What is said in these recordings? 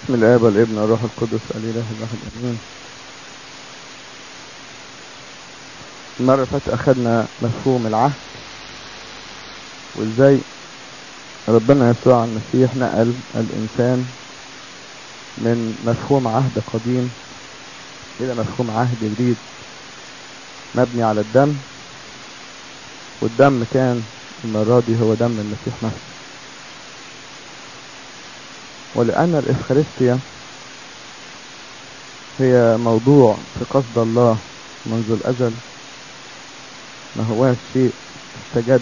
بسم الآب والابن والروح القدس الإله الواحد آمين المرة اللي فاتت أخدنا مفهوم العهد وإزاي ربنا يسوع المسيح نقل الإنسان من مفهوم عهد قديم إلى مفهوم عهد جديد مبني على الدم والدم كان المرة دي هو دم المسيح نفسه ولأن الإفخارستيا هي موضوع في قصد الله منذ الأزل ما هواش شيء استجد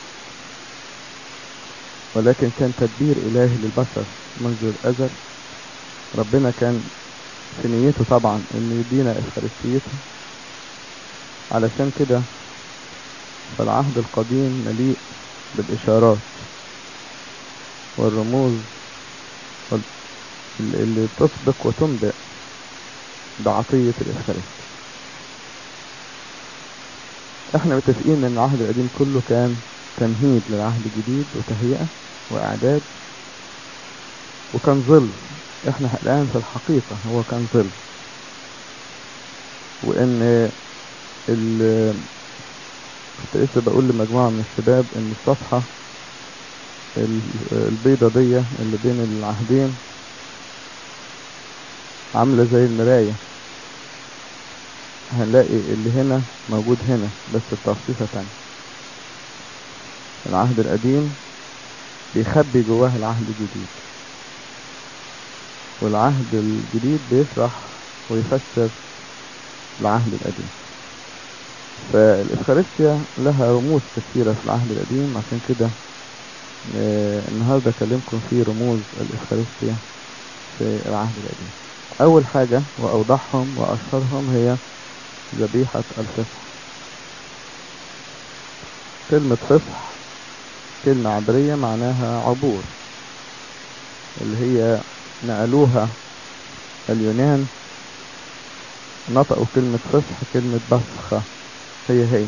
ولكن كان تدبير إلهي للبشر منذ الأزل ربنا كان في نيته طبعا انه يدينا افخارستيته علشان كده فالعهد القديم مليء بالإشارات والرموز اللي تسبق وتنبئ بعطية الإفخارستيا احنا متفقين ان العهد القديم كله كان تمهيد للعهد الجديد وتهيئة واعداد وكان ظل احنا الان في الحقيقة هو كان ظل وان ال كنت لسه بقول لمجموعة من الشباب ان الصفحة البيضة دي اللي بين العهدين عاملة زي المراية هنلاقي اللي هنا موجود هنا بس بتخصيصة تانية العهد القديم بيخبي جواه العهد الجديد والعهد الجديد بيشرح ويفسر العهد القديم فالإفخارستيا لها رموز كثيرة في العهد القديم عشان كده آه النهاردة أكلمكم في رموز الإفخارستيا في العهد القديم أول حاجة وأوضحهم وأشهرهم هي ذبيحة الفصح كلمة فصح كلمة عبرية معناها عبور اللي هي نقلوها اليونان نطقوا كلمة فصح كلمة بسخة هي هي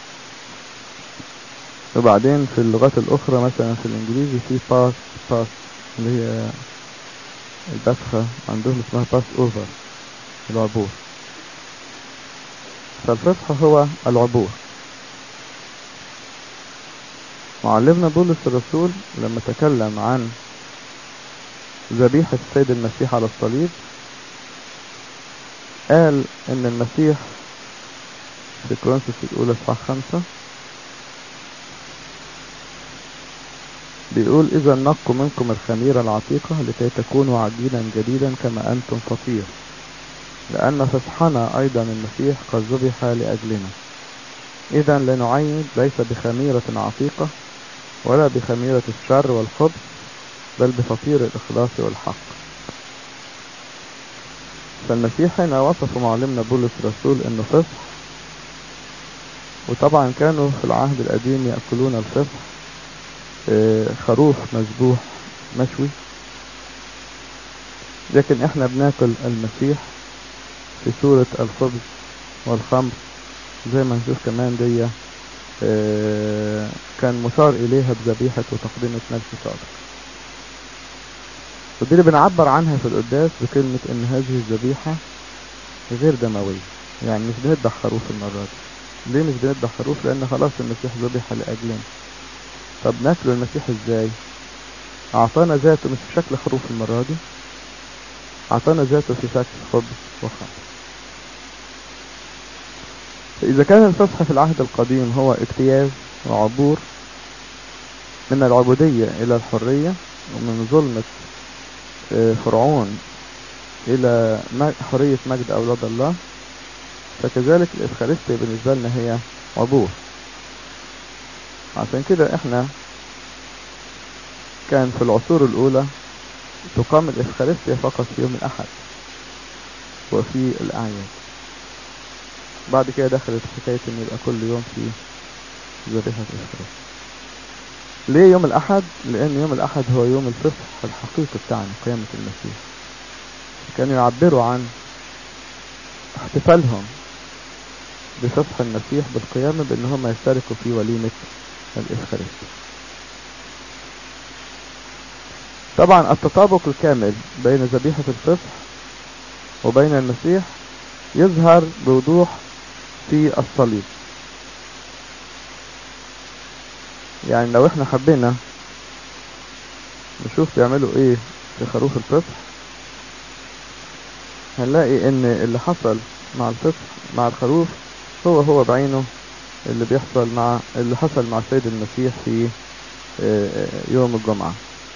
وبعدين في اللغات الأخرى مثلا في الإنجليزي في باس باس اللي هي البسخة عندهم اسمها باس أوفر العبور فالفصح هو العبور معلمنا بولس الرسول لما تكلم عن ذبيحة السيد المسيح على الصليب قال ان المسيح في كورنثوس الاولى اصحاح خمسة بيقول اذا نقوا منكم الخميرة العتيقة لكي تكونوا عجينا جديدا كما انتم فطير لان فصحنا ايضا المسيح قد ذبح لاجلنا اذا لنعيد ليس بخميرة عتيقة ولا بخميرة الشر والخبث بل بفطير الإخلاص والحق فالمسيح هنا وصف معلمنا بولس الرسول انه فصح وطبعا كانوا في العهد القديم يأكلون الفصح خروف مذبوح مشوي لكن احنا بناكل المسيح في صورة الخبز والخمر زي ما نشوف كمان دي كان مشار إليها بذبيحة وتقدمة ملك صادق ودي اللي بنعبر عنها في القداس بكلمة ان هذه الذبيحة غير دموية يعني مش بنذبح خروف المرة دي ليه مش بنذبح خروف لان خلاص المسيح ذبح لأجلنا طب ناكله المسيح ازاي اعطانا ذاته مش في شكل خروف المرة دي اعطانا ذاته في شكل خبز وخمر فإذا كان الفصح في العهد القديم هو اجتياز وعبور من العبودية إلى الحرية ومن ظلمة فرعون إلى حرية مجد أولاد الله فكذلك الإفخارستيا بالنسبة لنا هي عبور عشان كده احنا كان في العصور الأولى تقام الإفخارستيا فقط في يوم الأحد وفي الأعياد بعد كده دخلت حكاية ان يبقى كل يوم في ذبيحة الإفخارستيا ليه يوم الأحد؟ لأن يوم الأحد هو يوم الفصح الحقيقي بتاعنا قيامة المسيح كانوا يعبروا عن احتفالهم بفصح المسيح بالقيامة بأن هم يشتركوا في وليمة الإفخارستيا طبعا التطابق الكامل بين ذبيحة الفصح وبين المسيح يظهر بوضوح في الصليب يعني لو احنا حبينا نشوف بيعملوا ايه في خروف الفصح هنلاقي ان اللي حصل مع الفصح مع الخروف هو هو بعينه اللي بيحصل مع اللي حصل مع السيد المسيح في يوم الجمعة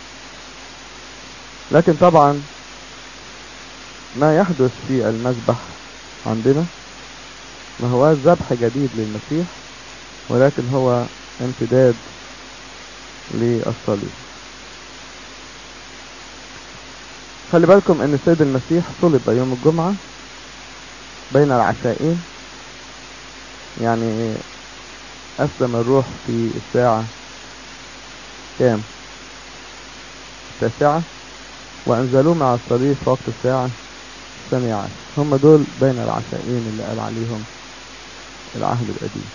لكن طبعا ما يحدث في المذبح عندنا ما هو ذبح جديد للمسيح ولكن هو امتداد للصليب خلي بالكم ان السيد المسيح صلب يوم الجمعة بين العشائين يعني أسلم الروح في الساعة كام التاسعة وأنزلوه مع الصليب في وقت الساعة الثانية عشر هم دول بين العشائين اللي قال عليهم العهد القديم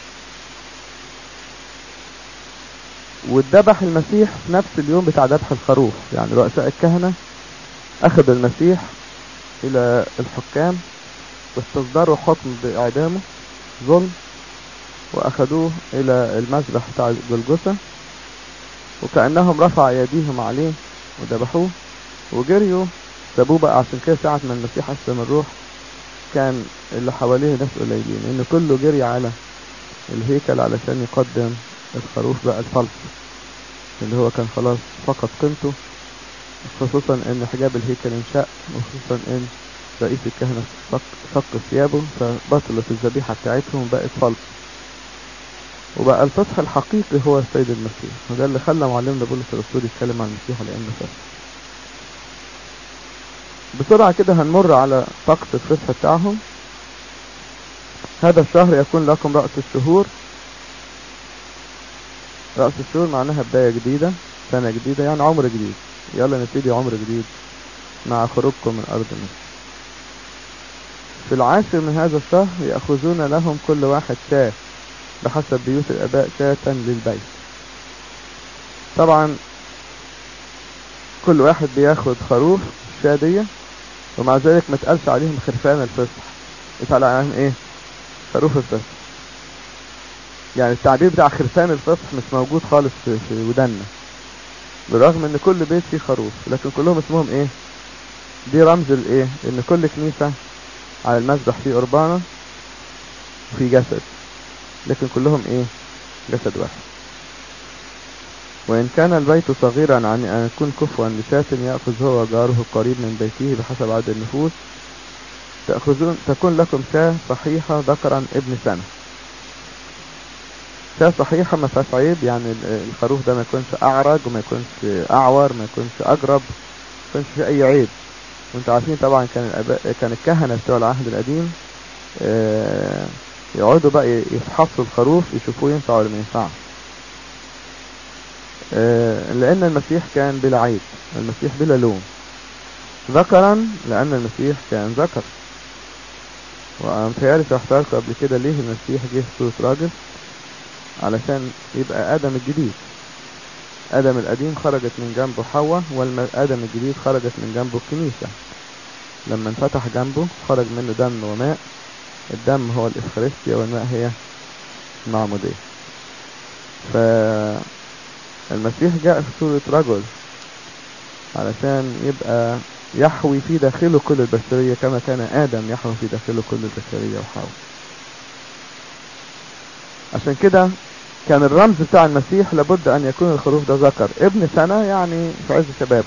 واتذبح المسيح في نفس اليوم بتاع ذبح الخروف يعني رؤساء الكهنة أخذوا المسيح إلى الحكام واستصدروا حكم بإعدامه ظلم وأخذوه إلى المذبح بتاع جلجثة وكأنهم رفع أيديهم عليه وذبحوه وجريوا سابوه بقى عشان كده ساعة ما المسيح أسلم الروح كان اللي حواليه ناس قليلين إن كله جري على الهيكل علشان يقدم الخروف بقى الفلس اللي هو كان خلاص فقد قيمته خصوصا ان حجاب الهيكل انشق وخصوصا ان رئيس الكهنة شق ثيابه فبطلت الذبيحة بتاعتهم بقت فلس وبقى الفصح الحقيقي هو السيد المسيح وده اللي خلى معلمنا بولس الرسول يتكلم عن المسيح لانه فصح بسرعة كده هنمر على طقس الفصح بتاعهم هذا الشهر يكون لكم رأس الشهور رأس الشهور معناها بداية جديدة سنة جديدة يعني عمر جديد يلا نبتدي عمر جديد مع خروجكم من أرض مصر في العاشر من هذا الشهر يأخذون لهم كل واحد شاة بحسب بيوت الآباء شاة للبيت طبعا كل واحد بياخد خروف الشاة دي ومع ذلك ما تقالش عليهم خرفان الفصح اتقال عليهم ايه خروف الفصح يعني التعبير بتاع خرفان الفصح مش موجود خالص في, في ودنا بالرغم ان كل بيت فيه خروف لكن كلهم اسمهم ايه دي رمز الايه ان كل كنيسة على المسبح فيه قربانة وفي جسد لكن كلهم ايه جسد واحد وإن كان البيت صغيرا عن أن يكون كفوا لشاة يأخذ هو وجاره القريب من بيته بحسب عدد النفوس تأخذون تكون لكم شاة صحيحة ذكرا ابن سنة شاة صحيحة ما فيهاش عيب يعني الخروف ده ما يكونش أعرج وما يكونش أعور ما يكونش أجرب ما يكونش فيه أي عيب وانتوا عارفين طبعا كان الأباء كان الكهنة بتوع العهد القديم آه يقعدوا بقى يفحصوا الخروف يشوفوه ينفع ولا ما ينفعش آه لأن المسيح كان بلا عيب المسيح بلا لوم ذكرا لأن المسيح كان ذكر ومتهيألي شرحت لكم قبل كده ليه المسيح جه في صورة راجل علشان يبقى آدم الجديد آدم القديم خرجت من جنبه حواء والآدم الجديد خرجت من جنبه الكنيسة لما انفتح جنبه خرج منه دم وماء الدم هو الإفخارستيا والماء هي المعمودية فالمسيح جاء في صورة رجل علشان يبقى يحوي في داخله كل البشرية كما كان آدم يحوي في داخله كل البشرية وحواء عشان كده كان الرمز بتاع المسيح لابد ان يكون الخروف ده ذكر ابن سنة يعني في عز شبابه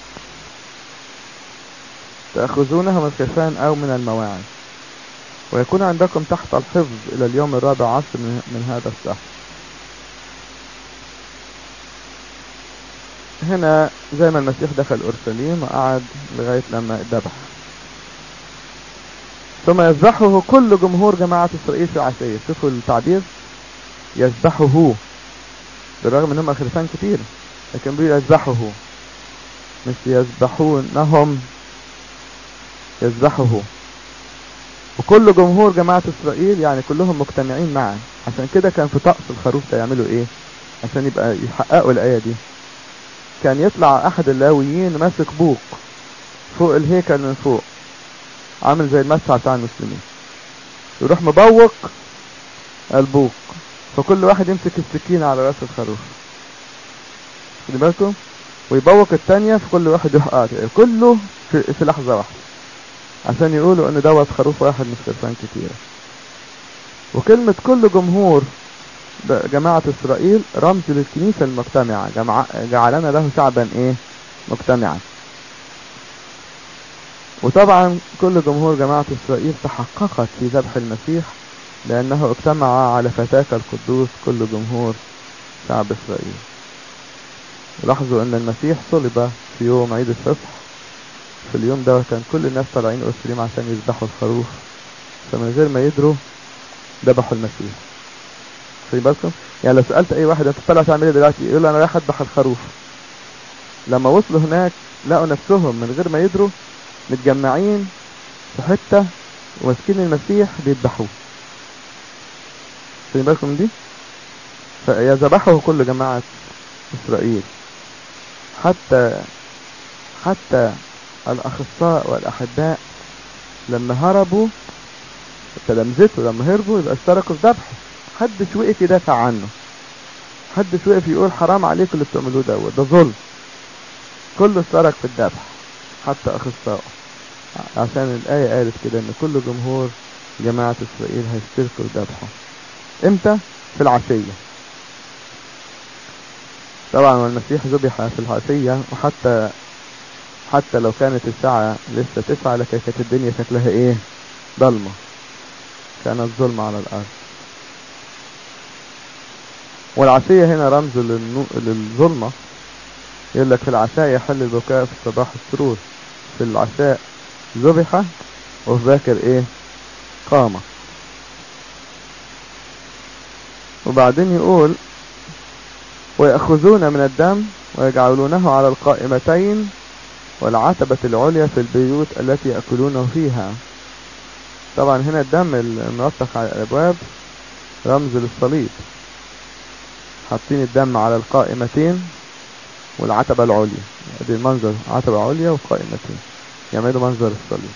تأخذونها من الخرفان او من المواعظ ويكون عندكم تحت الحفظ الى اليوم الرابع عشر من, من هذا الشهر هنا زي ما المسيح دخل اورشليم وقعد لغاية لما اتذبح ثم يذبحه كل جمهور جماعة اسرائيل في عشية شوفوا التعبير يذبحه بالرغم ان هم خرفان كتير لكن بيقول يذبحه مش يذبحونهم يذبحه وكل جمهور جماعة اسرائيل يعني كلهم مجتمعين معا عشان كده كان في طقس الخروف ده يعملوا ايه عشان يبقى يحققوا الآية دي كان يطلع احد اللاويين ماسك بوق فوق الهيكل من فوق عامل زي المدفع بتاع المسلمين يروح مبوق البوق فكل واحد يمسك السكين على راس الخروف خدي بالكم ويبوق التانية فكل واحد يروح قاطع كله في, في لحظة واحدة عشان يقولوا ان دوت خروف واحد مش خرفان كتيرة وكلمة كل جمهور جماعة اسرائيل رمز للكنيسة المجتمعة جمع... جعلنا له شعبا ايه مجتمعا وطبعا كل جمهور جماعة اسرائيل تحققت في ذبح المسيح لانه اجتمع على فتاك القدوس كل جمهور شعب اسرائيل لاحظوا ان المسيح صلب في يوم عيد الفصح في اليوم ده كان كل الناس طالعين اورشليم عشان يذبحوا الخروف فمن غير ما يدروا ذبحوا المسيح خلي بالكم يعني لو سألت اي واحد انت طالع تعمل ايه دلوقتي يقول له انا رايح اذبح الخروف لما وصلوا هناك لقوا نفسهم من غير ما يدروا متجمعين في حتة وماسكين المسيح بيذبحوه خلي بالكم من دي فيذبحه كل جماعة اسرائيل حتى حتى الاخصاء والاحباء لما هربوا تلامذته لما هربوا يبقى اشتركوا في ذبحه محدش وقف يدافع عنه محدش وقف يقول حرام عليكم اللي بتعملوه دوت ده ظلم كله اشترك في الذبح حتى اخصائه عشان الآية قالت كده ان كل جمهور جماعة اسرائيل هيشتركوا في ذبحه امتى في العشية طبعا والمسيح ذبح في العشية وحتى حتى لو كانت الساعة لسه تسعة لكن كانت الدنيا شكلها ايه ضلمة كانت ظلمة على الارض والعشية هنا رمز للنو... للظلمة يقول لك في العشاء يحل البكاء في الصباح السرور في العشاء ذبح وفي ذاكر ايه قام وبعدين يقول ويأخذون من الدم ويجعلونه على القائمتين والعتبة العليا في البيوت التي يأكلونه فيها طبعا هنا الدم المنطق على الأبواب رمز للصليب حاطين الدم على القائمتين والعتبة العليا ادي المنظر عتبة عليا وقائمتين يعملوا منظر الصليب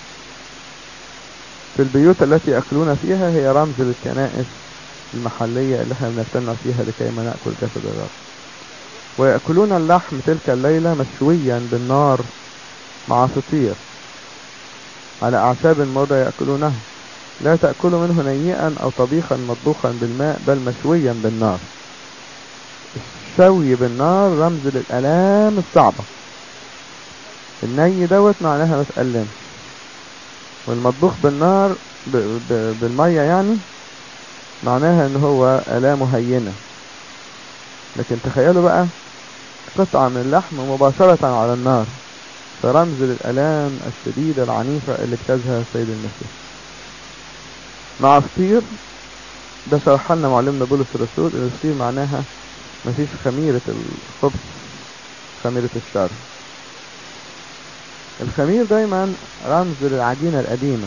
في البيوت التي يأكلون فيها هي رمز للكنائس المحلية اللي احنا بنجتمع فيها لكي ما نأكل جسد الرب ويأكلون اللحم تلك الليلة مشويا بالنار مع فطير على أعشاب مرة يأكلونه لا تأكلوا منه نيئا أو طبيخا مطبوخا بالماء بل مشويا بالنار الشوي بالنار رمز للآلام الصعبة الني دوت معناها ما تألمش والمطبوخ بالنار ب... ب... بالمية يعني معناها ان هو آلامه هينة لكن تخيلوا بقى قطعة من اللحم مباشرة على النار فرمز للآلام الشديدة العنيفة اللي اجتازها السيد المسيح مع فطير ده شرح لنا معلمنا بولس الرسول ان الفطير معناها مفيش خميرة الخبز خميرة الشر الخمير دايما رمز للعجينة القديمة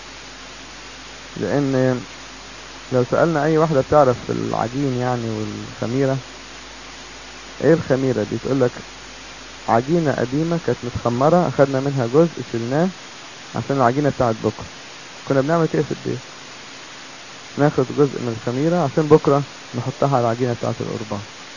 لان لو سألنا اي واحدة بتعرف العجين يعني والخميرة ايه الخميرة دي تقول لك عجينة قديمة كانت متخمرة اخدنا منها جزء شلناه عشان العجينة بتاعت بكرة كنا بنعمل كده في البيت ناخد جزء من الخميرة عشان بكرة نحطها على العجينة بتاعت القربان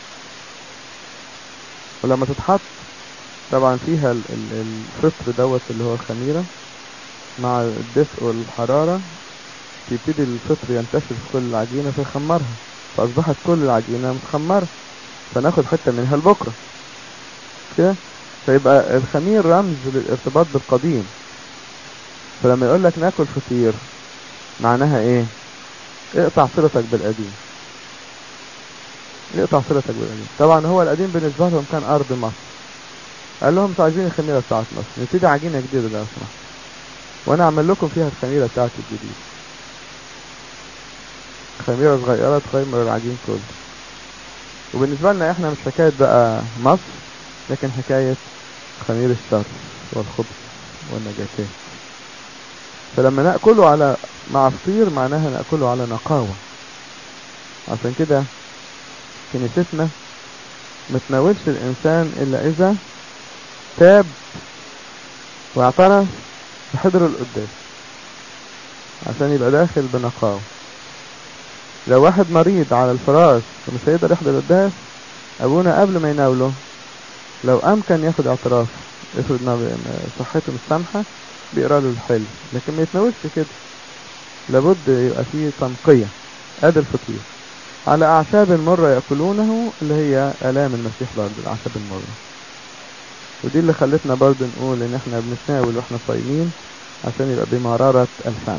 ولما تتحط طبعا فيها الفطر دوت اللي هو الخميرة مع الدفء والحرارة يبتدي الفطر ينتشر في كل العجينة فيخمرها فأصبحت كل العجينة متخمرة فناخد حتة منها لبكرة كده فيبقى الخمير رمز للارتباط بالقديم فلما يقول لك ناكل فطير معناها ايه اقطع صلتك بالقديم اقطع صلتك بالقديم طبعا هو القديم بالنسبة لهم كان ارض مصر قال لهم انتوا عايزين الخميرة بتاعت مصر نبتدي عجينة جديدة ده اسمها وانا اعمل لكم فيها الخميرة بتاعت الجديد خميرة صغيرة تخيمر العجين كله وبالنسبة لنا احنا مش حكاية بقى مصر لكن حكاية خمير الشر والخبز والنجاتات فلما نأكله على مع فطير معناها نأكله على نقاوة عشان كده كنيستنا ما تناولش الإنسان إلا إذا تاب واعترف بحضر القداس عشان يبقى داخل بنقاوة لو واحد مريض على الفراش ومش هيقدر يحضر القداس أبونا قبل ما يناوله لو أمكن ياخد اعتراف افرض ما صحته مش سامحة بيقرا له الحل لكن ما يتناولش كده لابد يبقى فيه تنقية ادي الفطير على أعشاب مرة يأكلونه اللي هي آلام المسيح برضه الأعشاب المرة ودي اللي خلتنا برضه نقول إن إحنا بنتناول وإحنا صايمين عشان يبقى بمرارة الفم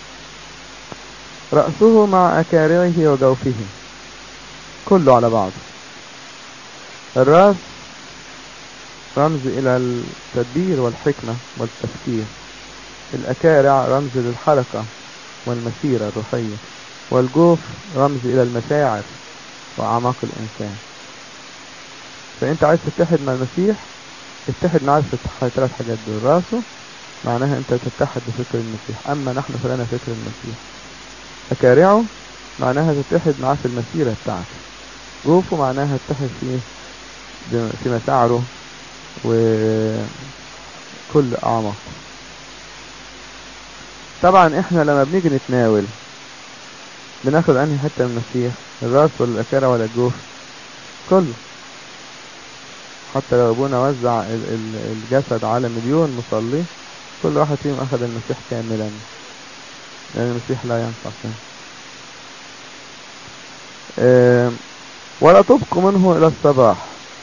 رأسه مع أكارعه وجوفه كله على بعضه الرأس رمز إلى التدبير والحكمة والتفكير الأكارع رمز للحركة والمسيرة الروحية والجوف رمز إلى المشاعر وأعماق الإنسان فأنت عايز تتحد مع المسيح اتحد معاه في ثلاث حاجات دول راسه معناها أنت تتحد بفكر المسيح أما نحن فلنا فكر المسيح أكارعه معناها تتحد معاه في المسيرة بتاعته جوفه معناها تتحد فيه في مشاعره وكل أعماق طبعا احنا لما بنيجي نتناول بناخد انهي حتة من المسيح الراس ولا الأكارة ولا الجوف كله حتى لو ابونا وزع الجسد على مليون مصلي كل واحد فيهم اخذ المسيح كاملا لان المسيح لا ينفع فيه اه ولا تبقوا منه الى الصباح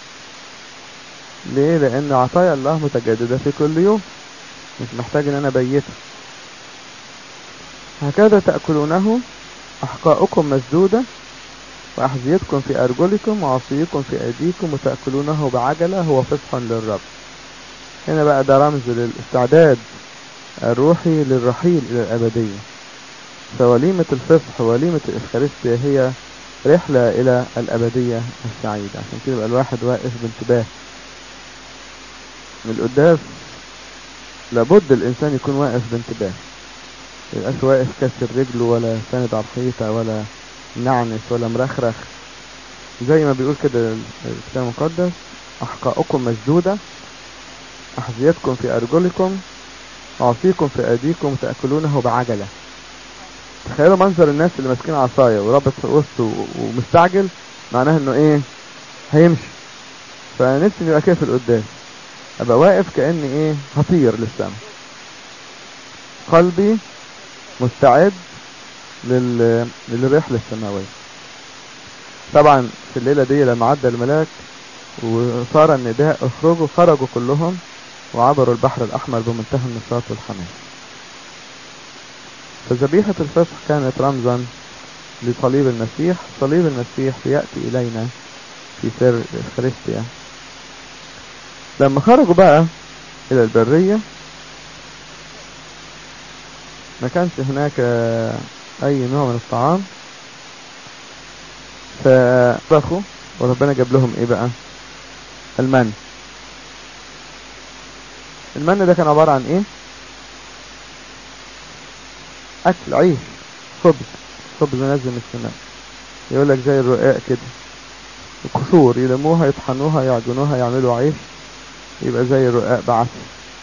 ليه لان عطايا الله متجددة في كل يوم مش محتاج ان انا بيته هكذا تأكلونه أحقاؤكم مسدودة وأحذيتكم في أرجلكم وعصيكم في أيديكم وتأكلونه بعجلة هو فصح للرب هنا بقى ده رمز للاستعداد الروحي للرحيل إلى الأبدية فوليمة الفصح وليمة الإفخارستيا هي رحلة إلى الأبدية السعيدة عشان كده يبقى الواحد واقف بانتباه من القداس لابد الإنسان يكون واقف بانتباه يبقاش واقف كسر رجله ولا ساند على الحيطة ولا نعنس ولا مرخرخ زي ما بيقول كده الكتاب المقدس أحقاؤكم مسدودة أحذيتكم في أرجلكم وعصيكم في أيديكم تأكلونه بعجلة تخيلوا منظر الناس اللي ماسكين عصاية ورابط في وسطه ومستعجل معناها انه ايه هيمشي فنفسي نبقى كده في القداس ابقى واقف كأني ايه هطير للسما قلبي مستعد لل... للرحلة السماوية طبعا في الليلة دي لما عدى الملاك وصار النداء اخرجوا خرجوا كلهم وعبروا البحر الأحمر بمنتهى النشاط والحماس فذبيحة الفصح كانت رمزا لصليب المسيح صليب المسيح يأتي إلينا في سر الإفخارستيا لما خرجوا بقى إلى البرية ما كانش هناك أي نوع من الطعام فطبخوا وربنا جاب لهم إيه بقى المن المن ده كان عبارة عن إيه أكل عيش خبز خبز منزل من السماء يقول لك زي الرقاق كده القشور يلموها يطحنوها يعجنوها يعملوا عيش يبقى زي الرقاق بعسل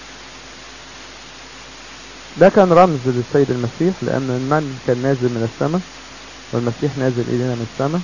ده كان رمز للسيد المسيح لأن المن كان نازل من السماء والمسيح نازل إلينا من السماء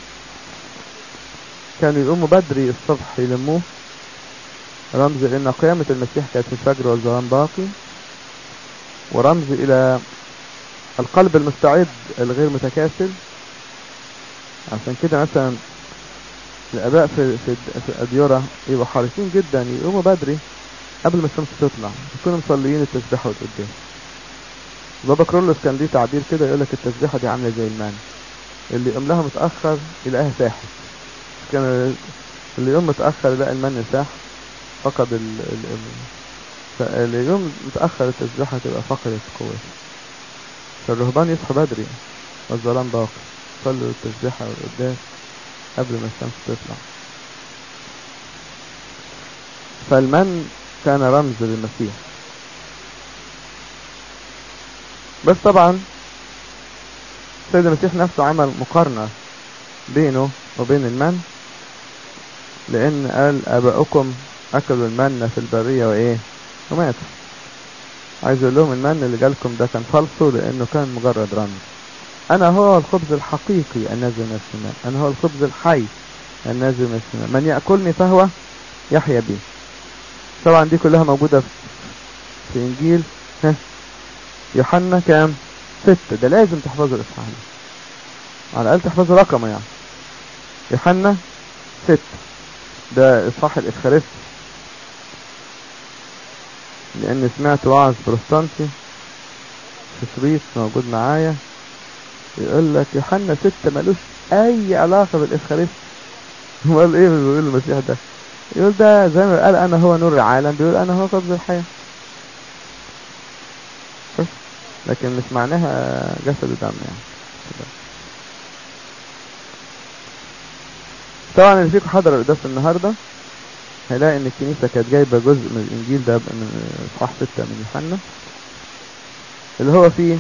كانوا يقوموا بدري الصبح يلموه رمز لأن قيامة المسيح كانت في الفجر والظلام باقي ورمز إلى القلب المستعد الغير متكاسل عشان كده مثلا الآباء في في في الأديرة يبقوا حريصين جدا يقوموا بدري قبل ما الشمس تطلع يكونوا مصليين التسبيحة والقداس بابا كرولوس كان ليه تعبير كده يقول لك التسبيحة دي عاملة زي المال اللي يقوم لها متأخر يلاقيها ساحت كان اللي يقوم متأخر يلاقي المن ساح فقد ال ال اللي يقوم متأخر التسبيحة تبقى فقدت قوته فالرهبان يصحوا بدري والظلام باقي صلوا التسبيحة والقداس قبل ما الشمس تطلع فالمن كان رمز للمسيح بس طبعا السيد المسيح نفسه عمل مقارنة بينه وبين المن لان قال اباؤكم اكلوا المن في البرية وايه وماتوا عايز اقول لهم المن اللي جالكم ده كان فالصو لانه كان مجرد رمز انا هو الخبز الحقيقي النازل من السماء انا هو الخبز الحي النازل من السماء من يأكلني فهو يحيا بي طبعا دي كلها موجودة في انجيل ها يوحنا كام ستة ده لازم تحفظوا الاصحاح على الاقل تحفظوا رقمه يعني يوحنا ستة ده اصحاح الافخارستي لان سمعت وعظ بروستانتي في سويس موجود معايا يقول لك يوحنا ستة ملوش اي علاقة بالافخارستي امال ايه بيقول المسيح ده يقول ده زي ما قال انا هو نور العالم بيقول انا هو قبض الحياة بس لكن مش معناها جسد ودم يعني طبعا اللي فيكم حضر القداس النهارده هيلاقي ان الكنيسة كانت جايبة جزء من الانجيل ده من اصحاح ستة من يوحنا اللي هو فيه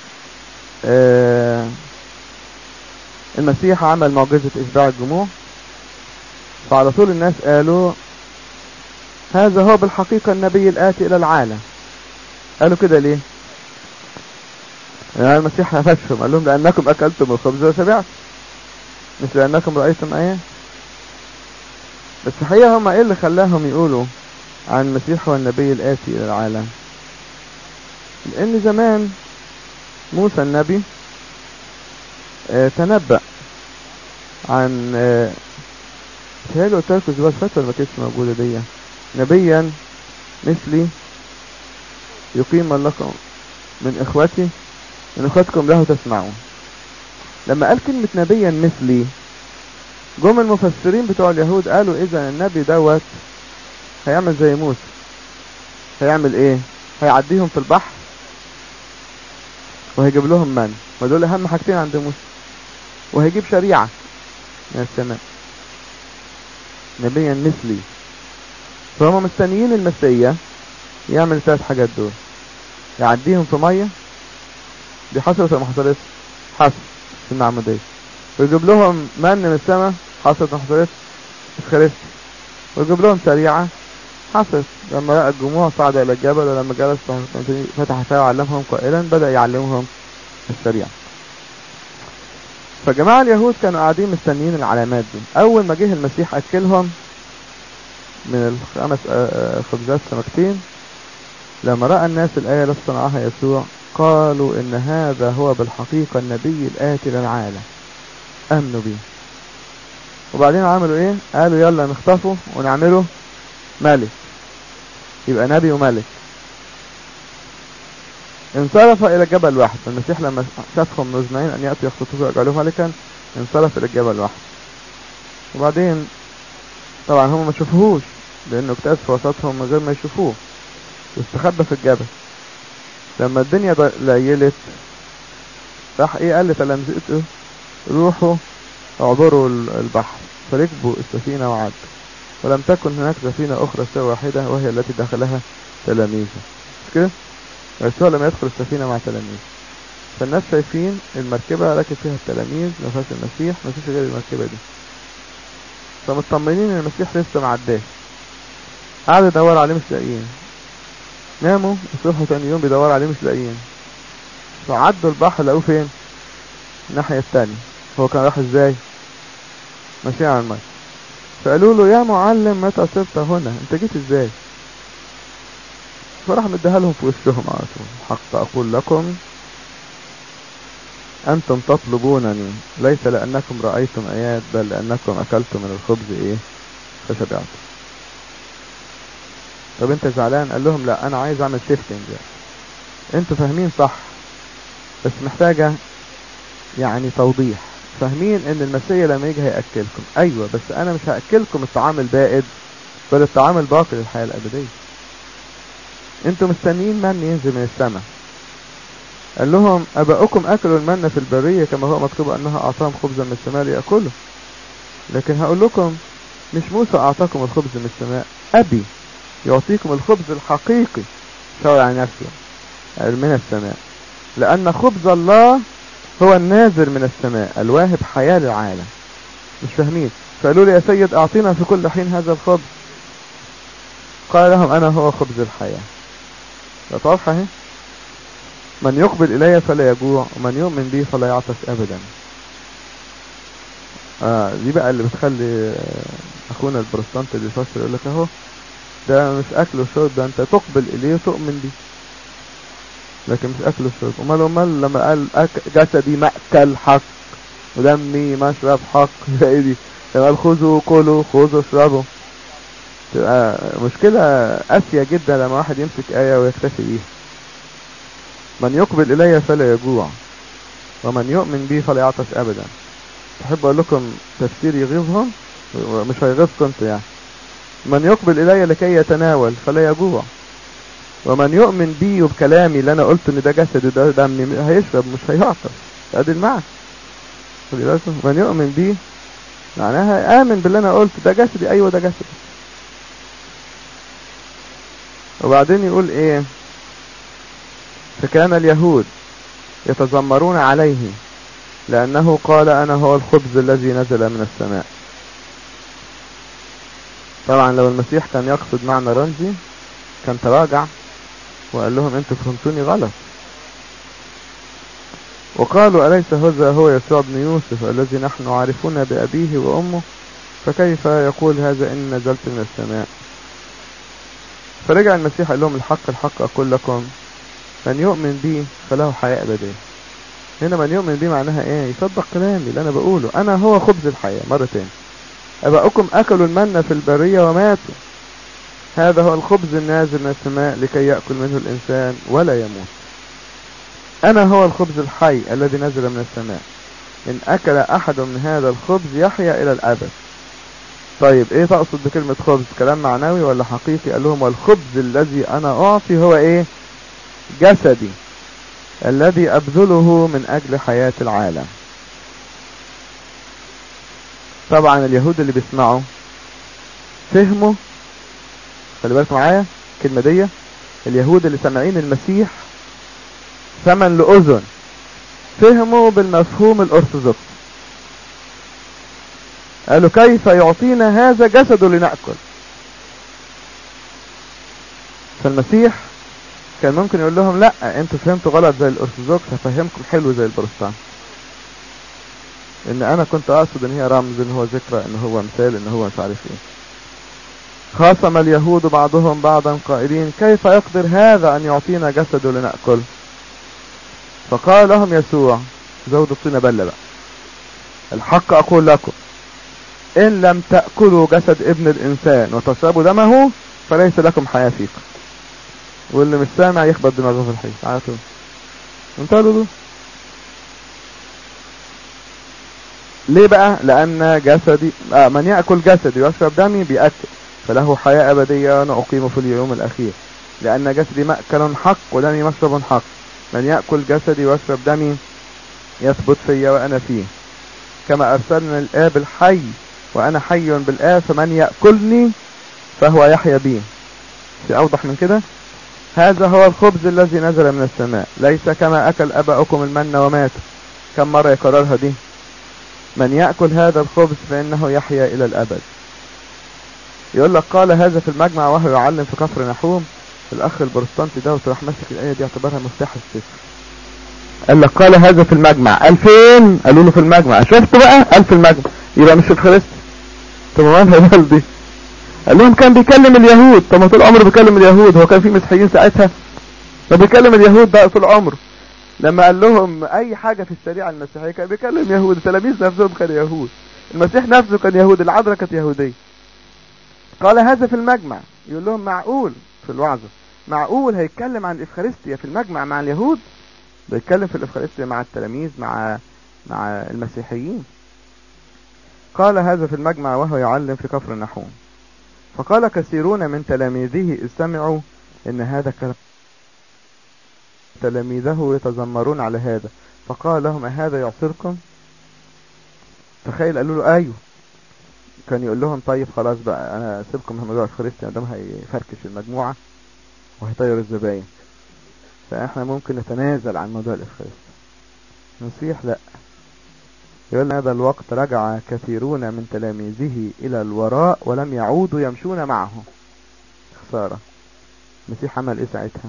آه المسيح عمل معجزة اشباع الجموع فعلى طول الناس قالوا هذا هو بالحقيقة النبي الآتي إلى العالم قالوا كده ليه يعني المسيح هفشهم قال لهم لأنكم أكلتم الخبز وشبعتم مش لأنكم رأيتم آيات بس الحقيقة هم إيه اللي خلاهم يقولوا عن المسيح هو النبي الآتي إلى العالم لأن زمان موسى النبي آه تنبأ عن آه تهيألي قلت لكم زواج فترة ما كانتش موجودة دي نبيا مثلي يقيم لكم من اخوتي من اخواتكم له تسمعون لما قال كلمة نبيا مثلي جم المفسرين بتوع اليهود قالوا اذا النبي دوت هيعمل زي موسى هيعمل ايه هيعديهم في البحر وهيجيب لهم من ودول اهم حاجتين عند موسى وهيجيب شريعة من السماء نبيا مثلي فهم مستنيين المسيا يعمل ثلاث حاجات دول يعديهم في مية دي حصلت ولا ما حصلتش حصل في المعمودية ويجيب لهم من من السماء حصلت ما حصلتش افخارستي ويجيب لهم شريعة حصلت لما رأى الجموع صعد إلى الجبل ولما جلس فتح فاه وعلمهم قائلا بدأ يعلمهم الشريعة فجماعة اليهود كانوا قاعدين مستنيين العلامات دي أول ما جه المسيح أكلهم من الخمس خبزات سمكتين لما رأى الناس الآية التي صنعها يسوع قالوا إن هذا هو بالحقيقة النبي الآتي للعالم أمنوا بيه وبعدين عملوا إيه؟ قالوا يلا نخطفه ونعمله ملك يبقى نبي وملك انصرف الى جبل واحد المسيح لما شافهم مزمعين ان ياتوا يخطفوه ويجعلوه ملكا انصرف الى الجبل واحد وبعدين طبعا هم ما شافوهوش لانه اكتاز في وسطهم من غير ما يشوفوه واستخبى في الجبل لما الدنيا ليلت راح ايه قال لتلامذته روحوا اعبروا البحر فركبوا السفينة وعدوا ولم تكن هناك سفينة اخرى سوى واحدة وهي التي دخلها تلاميذه مش كده يسوع لما يدخل السفينة مع تلاميذ فالناس شايفين المركبة راكب فيها التلاميذ ما فيهاش المسيح ما فيش غير المركبة دي فمطمنين ان المسيح لسه ما عداش قعدوا يدوروا عليه مش لاقيين ناموا وصحوا تاني يوم بيدوروا عليه مش لاقيين فعدوا البحر لقوه فين الناحية التانية هو كان راح ازاي ماشي على الماء فقالوا له يا معلم متى صرت هنا انت جيت ازاي فراح مديها لهم في وشهم على طول حق اقول لكم انتم تطلبونني ليس لانكم رايتم ايات بل لانكم اكلتم من الخبز ايه فشبعتم طب انت زعلان قال لهم لا انا عايز اعمل شيفتنج انتوا فاهمين صح بس محتاجة يعني توضيح فاهمين ان المسيح لما يجي هيأكلكم ايوه بس انا مش هأكلكم الطعام البائد بل الطعام الباقي للحياة الابدية انتوا مستنيين من ينزل من السماء قال لهم اباؤكم اكلوا المن في البرية كما هو مكتوب انها اعطاهم خبزا من السماء ليأكلوا لكن هقول لكم مش موسى اعطاكم الخبز من السماء ابي يعطيكم الخبز الحقيقي شاور عن نفسه من السماء لان خبز الله هو النازل من السماء الواهب حياة للعالم مش فاهمين فقالوا لي يا سيد اعطينا في كل حين هذا الخبز قال لهم انا هو خبز الحياة لا واضحة اهي من يقبل الي فلا يجوع ومن يؤمن بي فلا يعطش ابدا آه دي بقى اللي بتخلي اخونا البروتستانت اللي يفسر يقول لك اهو ده مش اكل وشرب ده انت تقبل اليه وتؤمن بيه لكن مش اكل وشرب امال امال لما قال أك... جسدي مأكل حق ودمي مشرب حق ايه دي لما قال خذوا كلوا خذوا اشربوا تبقى مشكلة قاسية جدا لما واحد يمسك آية ويكتفي بيها من يقبل إلي فلا يجوع ومن يؤمن بي فلا يعطش أبدا أحب أقول لكم تفسير يغيظهم مش هيغيظكم انتوا يعني من يقبل إلي لكي يتناول فلا يجوع ومن يؤمن بي وبكلامي اللي أنا قلت إن ده جسدي ده دمي هيشرب مش هيعطش ادي المعنى من يؤمن بي معناها آمن باللي أنا قلت ده جسدي أيوة ده جسدي وبعدين يقول إيه فكان اليهود يتذمرون عليه لأنه قال أنا هو الخبز الذي نزل من السماء طبعا لو المسيح كان يقصد معنى رمزي كان تراجع وقال لهم انتوا فهمتوني غلط وقالوا أليس هذا هو يسوع بن يوسف الذي نحن عارفون بأبيه وأمه فكيف يقول هذا إن نزلت من السماء فرجع المسيح قال لهم الحق الحق أقول لكم من يؤمن بي فله حياة أبدية هنا من يؤمن بي معناها ايه يصدق كلامي اللي انا بقوله انا هو خبز الحياة مرة تاني اباؤكم اكلوا المنة في البرية وماتوا هذا هو الخبز النازل من السماء لكي يأكل منه الانسان ولا يموت انا هو الخبز الحي الذي نزل من السماء ان اكل احد من هذا الخبز يحيا الى الابد طيب ايه تقصد بكلمة خبز كلام معنوي ولا حقيقي قال لهم والخبز الذي انا اعطي هو ايه جسدي الذي أبذله من أجل حياة العالم طبعا اليهود اللي بيسمعوا فهموا خلي بالك معايا الكلمة دي اليهود اللي سامعين المسيح ثمن لأذن فهموا بالمفهوم الأرثوذكس قالوا كيف يعطينا هذا جسده لنأكل فالمسيح كان ممكن يقول لهم لا انتوا فهمتوا غلط زي الارثوذكس هفهمكم حلو زي البروتستانت ان انا كنت اقصد ان هي رمز ان هو ذكرى ان هو مثال ان هو مش عارف ايه خاصم اليهود بعضهم بعضا قائلين كيف يقدر هذا ان يعطينا جسده لنأكل فقال لهم يسوع زود الطين بلة بقى الحق اقول لكم ان لم تأكلوا جسد ابن الانسان وتشربوا دمه فليس لكم حياة فيكم واللي مش سامع يخبط دماغه في الحيط على طول انتهى له ليه بقى لان جسدي آه من يأكل جسدي ويشرب دمي بيأكل فله حياة أبدية وأنا أقيم في اليوم الأخير لأن جسدي مأكل حق ودمي مشرب حق من يأكل جسدي ويشرب دمي يثبت في وأنا فيه كما أرسلنا الآب الحي وأنا حي بالآب فمن يأكلني فهو يحيا بي في أوضح من كده هذا هو الخبز الذي نزل من السماء ليس كما أكل أباؤكم المن ومات كم مرة يكررها دي من يأكل هذا الخبز فإنه يحيا إلى الأبد يقول لك قال هذا في المجمع وهو يعلم في كفر نحوم الأخ البروتستانتي ده وتروح ماسك الآية دي اعتبرها مفتاح السفر قال لك قال هذا في المجمع قال فين قالوا له في المجمع شفت بقى قال في المجمع يبقى مش في الخريست طب ما مالها دي قال لهم كان بيكلم اليهود طب ما طول عمره بيكلم اليهود هو كان في مسيحيين ساعتها طب بيكلم اليهود بقى طول عمره لما قال لهم اي حاجة في الشريعة المسيحية كان بيكلم يهود التلاميذ نفسهم كانوا يهود المسيح نفسه كان يهود العذراء كانت يهودية قال هذا في المجمع يقول لهم معقول في الوعظة معقول هيتكلم عن الإفخارستيا في المجمع مع اليهود بيتكلم في الإفخارستيا مع التلاميذ مع مع المسيحيين قال هذا في المجمع وهو يعلم في كفر النحوم فقال كثيرون من تلاميذه استمعوا ان هذا كلام تلاميذه يتذمرون على هذا فقال لهم أهذا يعصركم تخيل قالوا له ايوه كان يقول لهم طيب خلاص بقى انا اسيبكم من موضوع الخريستي ده هيفركش المجموعة وهيطير الزباين فاحنا ممكن نتنازل عن موضوع الافخارستي نصيح لا يقول هذا الوقت رجع كثيرون من تلاميذه إلى الوراء ولم يعودوا يمشون معه خسارة المسيح عمل إيه ساعتها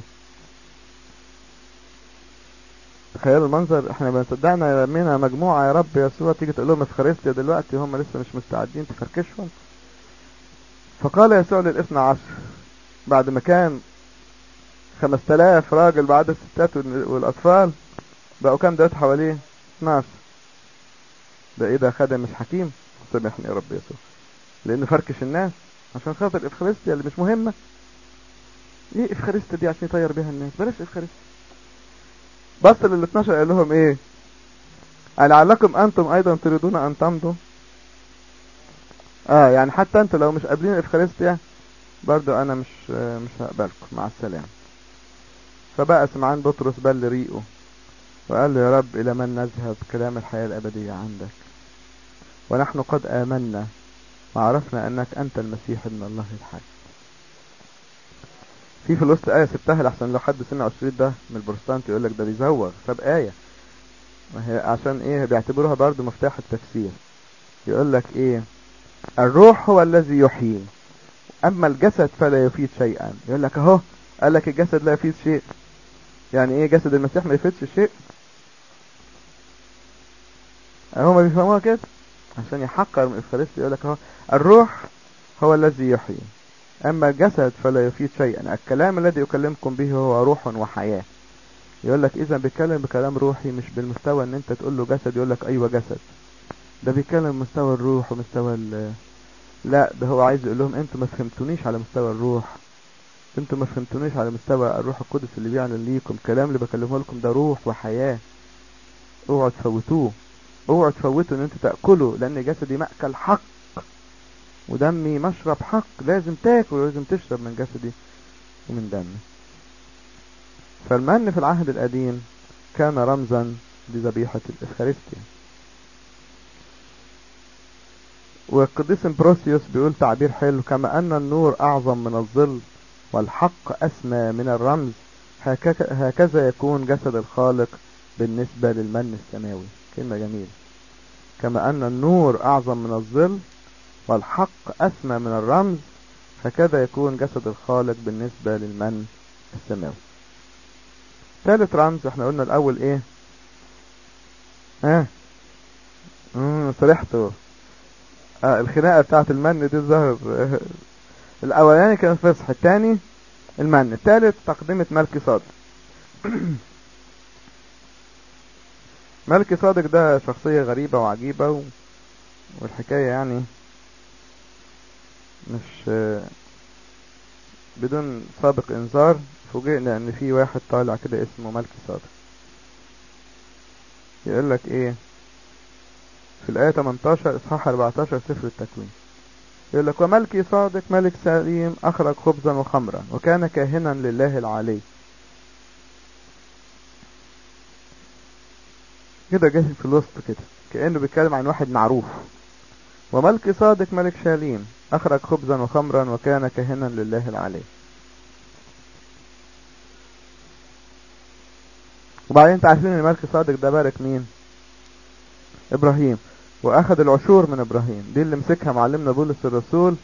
تخيلوا المنظر احنا بنصدقنا رمينا مجموعة يا رب يسوع تيجي تقول لهم افخارستيا دلوقتي هم لسه مش مستعدين تفركشهم فقال يسوع للاثنى عشر بعد ما كان خمس تلاف راجل بعد الستات والاطفال بقوا كام دلوقتي حواليه 12 ده ايه ده خادم مش حكيم سامحني يا رب يسوع لانه فركش الناس عشان خاطر الافخارستيا اللي مش مهمه ايه افخارستيا دي عشان يطير بيها الناس بلاش افخارستيا بص لل 12 قال لهم ايه لعلكم انتم ايضا تريدون ان تمضوا اه يعني حتى انتوا لو مش قابلين الافخارستيا برضو انا مش مش هقبلكم مع السلامه فبقى سمعان بطرس بل ريقه وقال له يا رب الى من نذهب كلام الحياه الابديه عندك ونحن قد امنا وعرفنا انك انت المسيح ابن الله الحي في في الوسط آية سبتها لحسن لو حد سمع الشريط ده من البروتستانت يقول لك ده بيزوغ ساب آية ما هي عشان ايه بيعتبروها برضو مفتاح التفسير يقول لك ايه الروح هو الذي يحيي اما الجسد فلا يفيد شيئا يقول لك اهو قال لك الجسد لا يفيد شيء يعني ايه جسد المسيح ما يفيدش شيء اهو ما بيفهموها كده عشان يحقر من الفارسي يقول لك اهو الروح هو الذي يحيي أما الجسد فلا يفيد شيئا الكلام الذي أكلمكم به هو روح وحياة يقول لك إذا بيتكلم بكلام روحي مش بالمستوى إن أنت تقول له جسد يقول لك أيوة جسد ده بيتكلم مستوى الروح ومستوى ال لا ده هو عايز يقول لهم أنتوا ما فهمتونيش على مستوى الروح أنتوا ما فهمتونيش على مستوى الروح القدس اللي بيعلن ليكم الكلام اللي بكلمه لكم ده روح وحياة اوعوا تفوتوه اوعوا تفوتوا ان انتوا تاكلوا لان جسدي ماكل حق ودمي مشرب حق لازم تاكل ولازم تشرب من جسدي ومن دمي فالمن في العهد القديم كان رمزا لذبيحة الإفخارستيا والقديس امبروسيوس بيقول تعبير حلو كما أن النور أعظم من الظل والحق أسمى من الرمز هكذا يكون جسد الخالق بالنسبة للمن السماوي كلمة جميلة كما أن النور أعظم من الظل والحق أسمى من الرمز هكذا يكون جسد الخالق بالنسبة للمن السماوي ثالث رمز احنا قلنا الأول ايه ها امم صرحته آه الخناقة بتاعت المن دي ظهر الأولاني كان الفصح الثاني المن الثالث تقدمة ملكي صادق ملكي صادق ده شخصية غريبة وعجيبة و... والحكاية يعني مش بدون سابق انذار فوجئنا ان في واحد طالع كده اسمه ملكي صادق يقول لك ايه في الآية 18 إصحاح 14 سفر التكوين يقول لك وملكي صادق ملك سليم أخرج خبزا وخمرا وكان كاهنا لله العلي كده جاي في الوسط كده كأنه بيتكلم عن واحد معروف وملك صادق ملك شاليم أخرج خبزا وخمرا وكان كاهنا لله العلي وبعدين انت عارفين ان ملك صادق ده بارك مين ابراهيم واخد العشور من ابراهيم دي اللي مسكها معلمنا بولس الرسول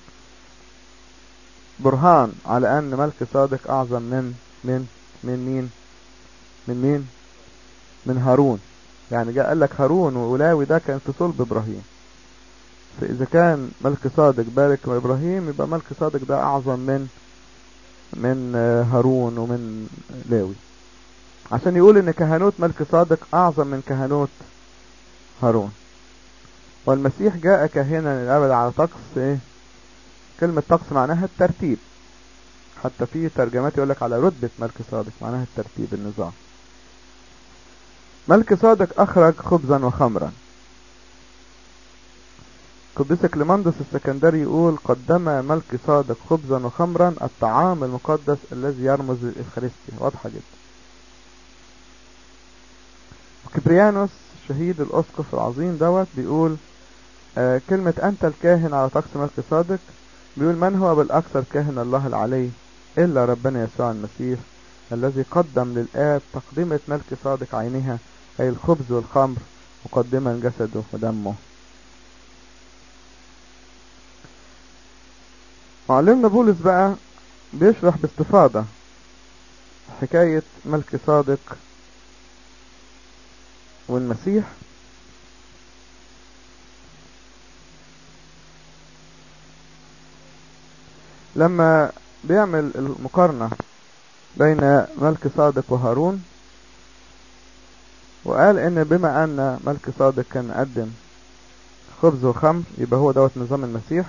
برهان على ان ملك صادق اعظم من من من مين من مين من هارون يعني جاء قال لك هارون ولاوي ده كان في صلب ابراهيم فاذا كان ملك صادق بارك ابراهيم يبقى ملك صادق ده اعظم من من هارون ومن لاوي عشان يقول ان كهنوت ملك صادق اعظم من كهنوت هارون والمسيح جاء كاهنا للابد على طقس ايه كلمة طقس معناها الترتيب حتى في ترجمات يقول لك على رتبة ملك صادق معناها الترتيب النظام ملك صادق اخرج خبزا وخمرا قديس كليماندس السكندري يقول قدم ملك صادق خبزا وخمرا الطعام المقدس الذي يرمز للإفخارستيا واضحة جدا كبريانوس شهيد الأسقف العظيم دوت بيقول آه كلمة أنت الكاهن على طقس ملك صادق بيقول من هو بالأكثر كاهن الله العلي إلا ربنا يسوع المسيح الذي قدم للآب تقدمة ملك صادق عينها أي الخبز والخمر مقدما جسده ودمه معلمنا بولس بقى بيشرح باستفاضة حكاية ملك صادق والمسيح لما بيعمل المقارنة بين ملك صادق وهارون وقال ان بما ان ملك صادق كان قدم خبز وخمر يبقى هو دوت نظام المسيح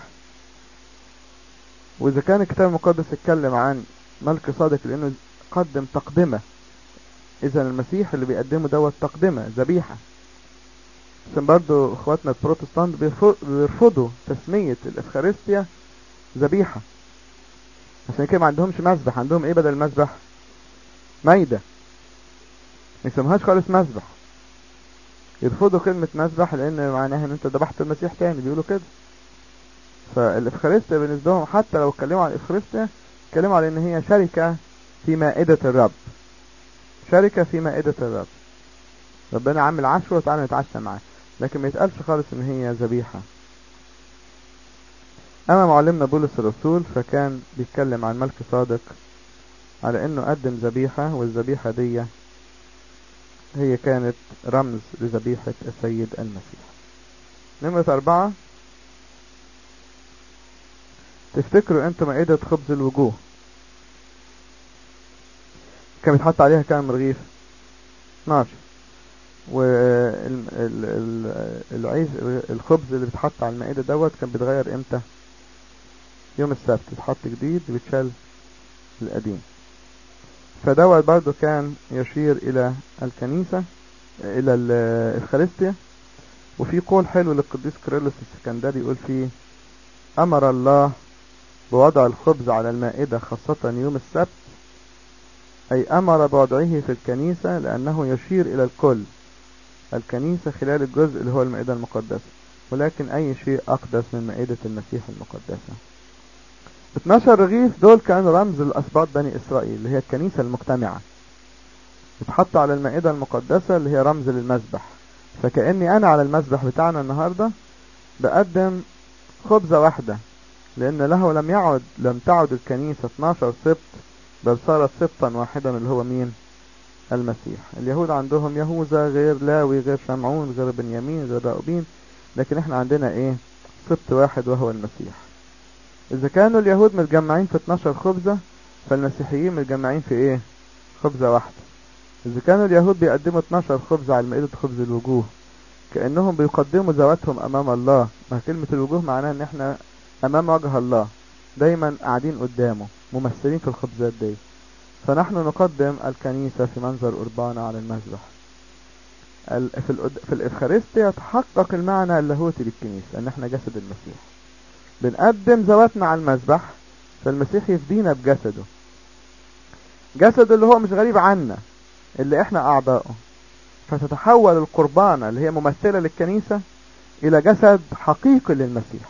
واذا كان الكتاب المقدس اتكلم عن ملك صادق لانه قدم تقدمة اذا المسيح اللي بيقدمه دوت تقدمة ذبيحة عشان برضو اخواتنا البروتستانت بيرفضوا تسمية الافخارستيا ذبيحة عشان كده ما عندهمش مذبح عندهم ايه بدل المذبح مايدة ما يسموهاش خالص مذبح يرفضوا كلمة مذبح لان معناها ان انت ذبحت المسيح تاني بيقولوا كده فالافخارستيا بالنسبة لهم حتى لو اتكلموا عن الافخارستيا اتكلموا على ان هي شركة في مائدة الرب شركة في مائدة الرب ربنا عامل عشوة وتعالى نتعشى معاه لكن ما يتقالش خالص ان هي ذبيحة اما معلمنا بولس الرسول فكان بيتكلم عن ملك صادق على انه قدم ذبيحة والذبيحة دي هي كانت رمز لذبيحة السيد المسيح نمرة اربعة تفتكروا انتوا مائدة خبز الوجوه كان بيتحط عليها كام رغيف 12 والعيش الخبز اللي بيتحط على المائدة دوت كان بيتغير امتى يوم السبت يتحط جديد ويتشال القديم فدوت برضو كان يشير الى الكنيسة الى الافخارستيا وفي قول حلو للقديس كيرلس السكندري يقول فيه امر الله بوضع الخبز على المائدة خاصة يوم السبت أي أمر بوضعه في الكنيسة لأنه يشير إلى الكل الكنيسة خلال الجزء اللي هو المائدة المقدسة ولكن أي شيء أقدس من مائدة المسيح المقدسة 12 رغيف دول كانوا رمز لأسباط بني إسرائيل اللي هي الكنيسة المجتمعة اتحط على المائدة المقدسة اللي هي رمز للمذبح فكأني أنا على المذبح بتاعنا النهاردة بقدم خبزة واحدة لأن له لم يعد لم تعد الكنيسة 12 سبط بل صارت سبطا واحدا اللي هو مين المسيح اليهود عندهم يهوذا غير لاوي غير شمعون غير بنيامين غير راؤوبين لكن احنا عندنا ايه سبط واحد وهو المسيح اذا كانوا اليهود متجمعين في 12 خبزة فالمسيحيين متجمعين في ايه خبزة واحدة اذا كانوا اليهود بيقدموا 12 خبزة على مائدة خبز الوجوه كأنهم بيقدموا ذواتهم امام الله ما كلمة الوجوه معناها ان احنا امام وجه الله دايما قاعدين قدامه ممثلين في الخبزات دي فنحن نقدم الكنيسة في منظر أربانا على المذبح في, الأد... في الإفخارستيا يتحقق المعنى اللاهوتي للكنيسة أن احنا جسد المسيح بنقدم ذواتنا على المذبح فالمسيح يفدينا بجسده جسد اللي هو مش غريب عنا اللي احنا أعضاؤه فتتحول القربانة اللي هي ممثلة للكنيسة إلى جسد حقيقي للمسيح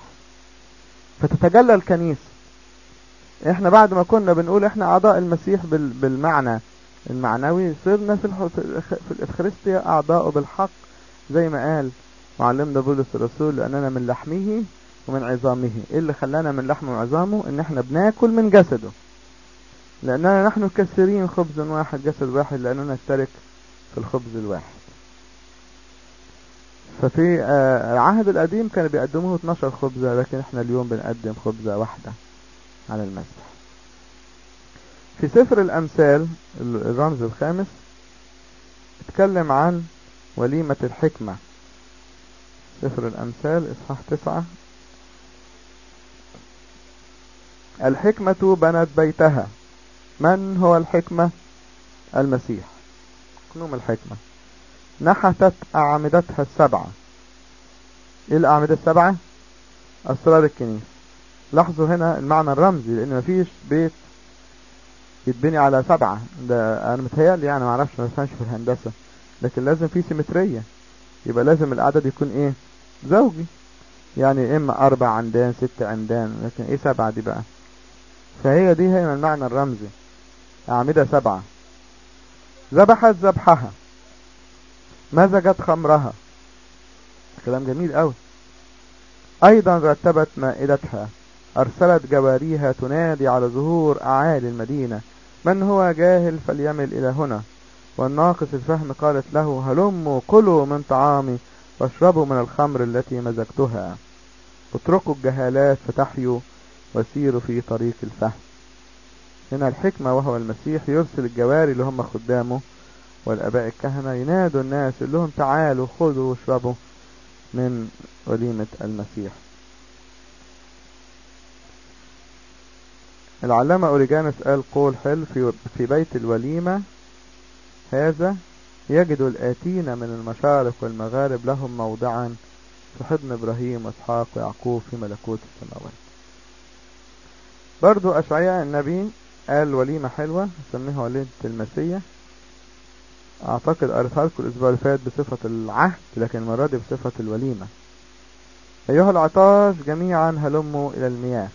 فتتجلى الكنيسة احنا بعد ما كنا بنقول احنا اعضاء المسيح بالمعنى المعنوي صرنا في في الافخارستيا اعضاء بالحق زي ما قال معلمنا بولس الرسول لاننا من لحمه ومن عظامه ايه اللي خلانا من لحمه وعظامه ان احنا بناكل من جسده لاننا نحن كثيرين خبز واحد جسد واحد لاننا نشترك في الخبز الواحد ففي العهد القديم كانوا بيقدموه 12 خبزة لكن احنا اليوم بنقدم خبزة واحدة على المذبح في سفر الأمثال الرمز الخامس اتكلم عن وليمة الحكمة سفر الأمثال إصحاح تسعة الحكمة بنت بيتها من هو الحكمة المسيح كنوم الحكمة نحتت أعمدتها السبعة ايه الأعمدة السبعة أسرار الكنيسة لاحظوا هنا المعنى الرمزي لان مفيش بيت يتبني على سبعة ده انا متهيألي يعني معرفش ما بفهمش في الهندسة لكن لازم في سيمترية يبقى لازم العدد يكون ايه زوجي يعني اما اربع عمدان ست عمدان لكن ايه سبعة دي بقى فهي دي هي المعنى الرمزي اعمدة سبعة ذبحت ذبحها مزجت خمرها كلام جميل قوي ايضا رتبت مائدتها ارسلت جواريها تنادي على ظهور اعالي المدينة من هو جاهل فليمل الى هنا والناقص الفهم قالت له هلموا كلوا من طعامي واشربوا من الخمر التي مزجتها اتركوا الجهالات فتحيوا وسيروا في طريق الفهم هنا الحكمة وهو المسيح يرسل الجواري اللي هم خدامه والاباء الكهنة ينادوا الناس يقول لهم تعالوا خذوا واشربوا من وليمة المسيح العلامة أوريجانس قال قول حلو في, في بيت الوليمة هذا يجد الآتين من المشارق والمغارب لهم موضعا في حضن إبراهيم وإسحاق ويعقوب في ملكوت السماوات برضو أشعياء النبي قال وليمة حلوة سميها وليمة المسيح أعتقد قريتها لكم الأسبوع اللي فات بصفة العهد لكن المرة دي بصفة الوليمة أيها العطاش جميعا هلموا إلى المياه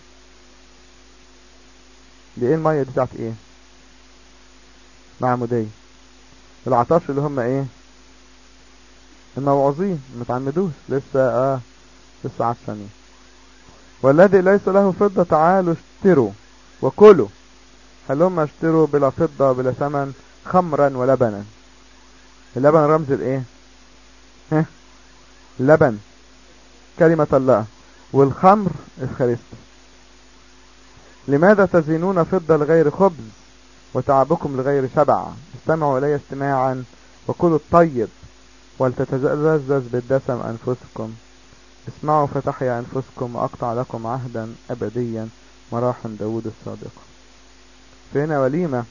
دي ايه المية دي بتاعت ايه معمودية العطاش اللي هم ايه الموعظين متعمدوش لسه اه لسه عطشانين والذي ليس له فضة تعالوا اشتروا وكلوا هلما اشتروا بلا فضة بلا ثمن خمرا ولبنا اللبن رمز الايه ها اللبن كلمة الله والخمر الخريستي لماذا تزينون فضة لغير خبز وتعبكم لغير شبع استمعوا إلي استماعا وكلوا الطيب ولتتلذذ بالدسم أنفسكم اسمعوا فتحيا أنفسكم وأقطع لكم عهدا أبديا مراحم داود الصادق فهنا وليمة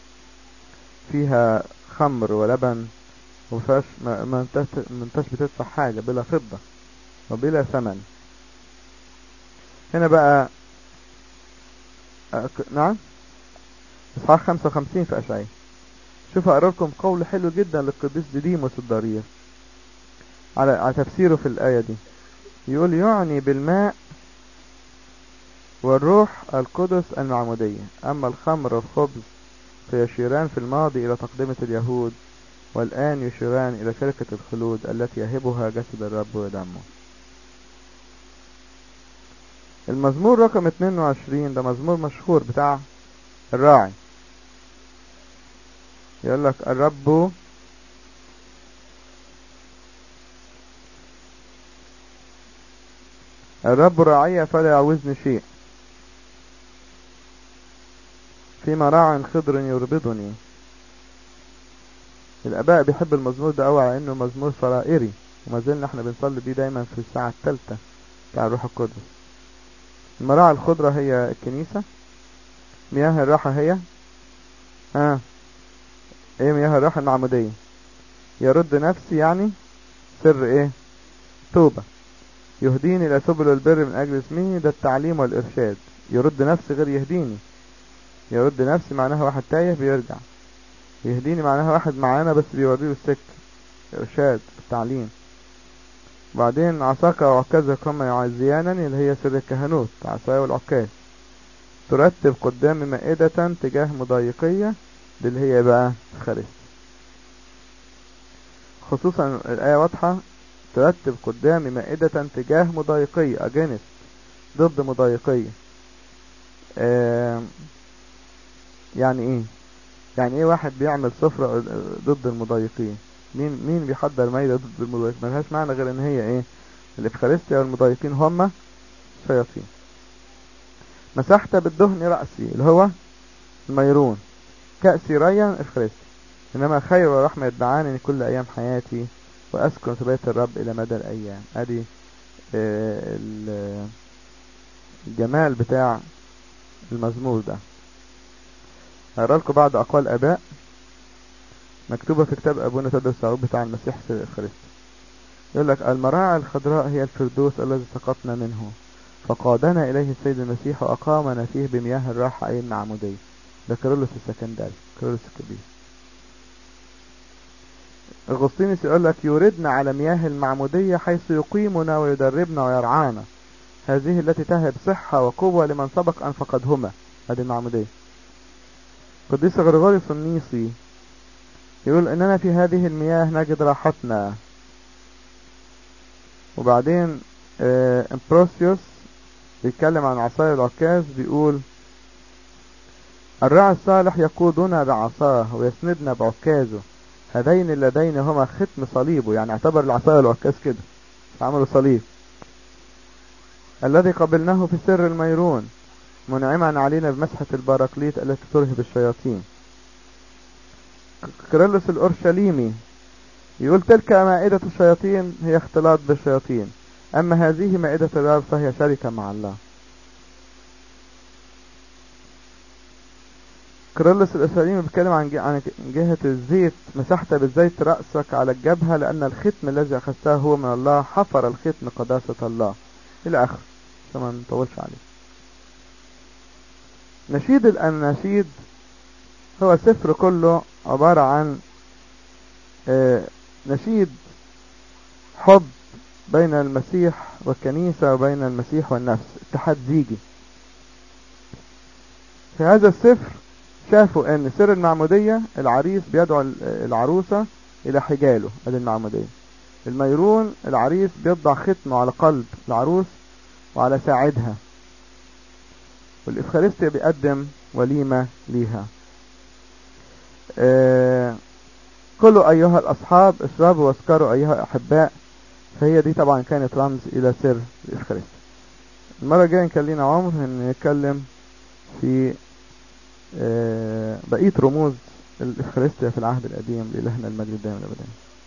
فيها خمر ولبن وفاش ما انتش بتدفع حاجة بلا فضة وبلا ثمن هنا بقى نعم اصحاح 55 في اشعياء شوف اقرا لكم قول حلو جدا للقديس ديديموس الضرير على على تفسيره في الايه دي يقول يعني بالماء والروح القدس المعمودية أما الخمر والخبز فيشيران في الماضي إلى تقدمة اليهود والآن يشيران إلى شركة الخلود التي يهبها جسد الرب ودمه المزمور رقم 22 ده مزمور مشهور بتاع الراعي يقول لك الرب الرب راعي فلا يعوزني شيء في مراع خضر يربضني الاباء بيحب المزمور ده قوي على انه مزمور فرائري وما زلنا احنا بنصلي بيه دايما في الساعة الثالثة بتاع الروح القدس المراعي الخضرة هي الكنيسة مياه الراحة هي ها آه. ايه مياه الراحة المعمودية يرد نفسي يعني سر ايه توبة يهديني الى سبل البر من اجل اسمه ده التعليم والارشاد يرد نفسي غير يهديني يرد نفسي معناها واحد تايه بيرجع يهديني معناها واحد معانا بس بيوريه السكة ارشاد التعليم بعدين عصاك وعكازك هم يعزيانني اللي هي سر الكهنوت عصايا والعكاز ترتب قدام مائدة تجاه مضايقية اللي هي بقى خريس خصوصا الآية واضحة ترتب قدام مائدة تجاه مضايقية أجنس ضد مضايقية آه يعني ايه يعني ايه واحد بيعمل سفرة ضد المضايقين مين مين بيحضر مائدة ضد المضايقين ملهاش معنى غير ان هي ايه الافخارستيا والمضايقين هم شياطين مسحت بالدهن رأسي اللي هو الميرون كأسي ريا افخارستي انما خير ورحمة يدعانني كل ايام حياتي واسكن في بيت الرب الى مدى الايام ادي الجمال بتاع المزمور ده هقرا لكم بعض اقوال اباء مكتوبة في كتاب ابونا تدرس الصعود بتاع المسيح في الخريستي يقول لك المراعي الخضراء هي الفردوس الذي سقطنا منه فقادنا اليه السيد المسيح واقامنا فيه بمياه الراحة اي المعمودية ده كيرلس السكندري كيرلس الكبير اغسطينوس يقول لك يوردنا على مياه المعمودية حيث يقيمنا ويدربنا ويرعانا هذه التي تهب صحة وقوة لمن سبق أن فقدهما هذه المعمودية قديس غريغوريوس النيسي يقول إننا في هذه المياه نجد راحتنا وبعدين آه، امبروسيوس بيتكلم عن عصاية العكاز بيقول الراعي الصالح يقودنا بعصاه ويسندنا بعكازه هذين اللذين هما ختم صليبه يعني اعتبر العصاية العكاز كده عملوا صليب الذي قبلناه في سر الميرون منعما علينا بمسحة البراقليط التي ترهب الشياطين كيرلس الأورشليمي يقول تلك مائدة الشياطين هي اختلاط بالشياطين أما هذه مائدة الرب فهي شركة مع الله كيرلس الأورشليمي بيتكلم عن عن جهة الزيت مسحت بالزيت رأسك على الجبهة لأن الختم الذي أخذته هو من الله حفر الختم قداسة الله إلى آخر عشان ما نطولش عليه نشيد الأناشيد هو سفر كله عبارة عن آه، نشيد حب بين المسيح والكنيسة وبين المسيح والنفس اتحاد زيجي في هذا السفر شافوا ان سر المعمودية العريس بيدعو العروسة الى حجاله ادي المعمودية الميرون العريس بيضع ختمه على قلب العروس وعلى ساعدها والإفخارستيا بيقدم وليمة ليها آه كلوا أيها الأصحاب اشربوا واسكروا أيها الأحباء فهي دي طبعا كانت رمز إلى سر الإفخارستيا المرة الجاية كان لينا عمر ان نتكلم في آه بقية رموز الإفخارستيا في العهد القديم لإلهنا المجد دائما أبدا